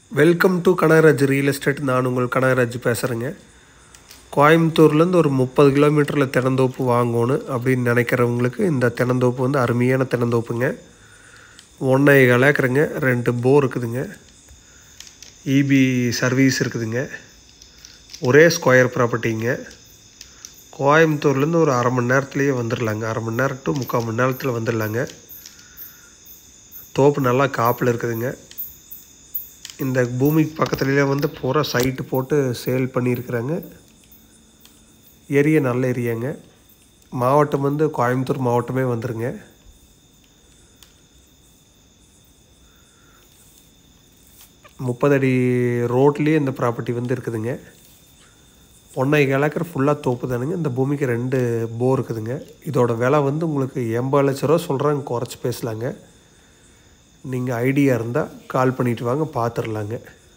welcome to Kanagaraj real estate நான் உங்கள் கனகராஜ் பேசுகிறேங்க கோயம்புத்தூர்லேருந்து ஒரு முப்பது கிலோமீட்டரில் தென்னந்தோப்பு வாங்கணும் அப்படின்னு நினைக்கிறவங்களுக்கு இந்த தென்னந்தோப்பு வந்து அருமையான தென்னந்தோப்புங்க ஒன்றே ஏக்கருங்க ரெண்டு போர் இருக்குதுங்க இபி சர்வீஸ் இருக்குதுங்க ஒரே ஸ்கொயர் ப்ராப்பர்ட்டிங்க கோயம்புத்தூர்லேருந்து ஒரு அரை மணி நேரத்துலேயே வந்துடலாங்க அரை மணி நேரம் டு முக்கால் மணி நேரத்தில் வந்துடலாங்க தோப்பு நல்லா காப்பில் இருக்குதுங்க இந்த பூமிக்கு பக்கத்துலேயே வந்து பூரா சைட்டு போட்டு சேல் பண்ணியிருக்கிறாங்க ஏரியா நல்ல ஏரியாங்க மாவட்டம் வந்து கோயம்புத்தூர் மாவட்டமே வந்துருங்க முப்பது அடி ரோட்லேயே இந்த ப்ராப்பர்ட்டி வந்து இருக்குதுங்க ஒன்றரை ஏக்கர் ஃபுல்லாக தோப்பு தானுங்க இந்த பூமிக்கு ரெண்டு போர் இருக்குதுங்க இதோட விலை வந்து உங்களுக்கு எண்பது லட்ச ரூபா சொல்கிறாங்க குறைச்சி பேசலாங்க நீங்கள் ஐடியா இருந்தால் கால் பண்ணிவிட்டு வாங்க பார்த்துடலாங்க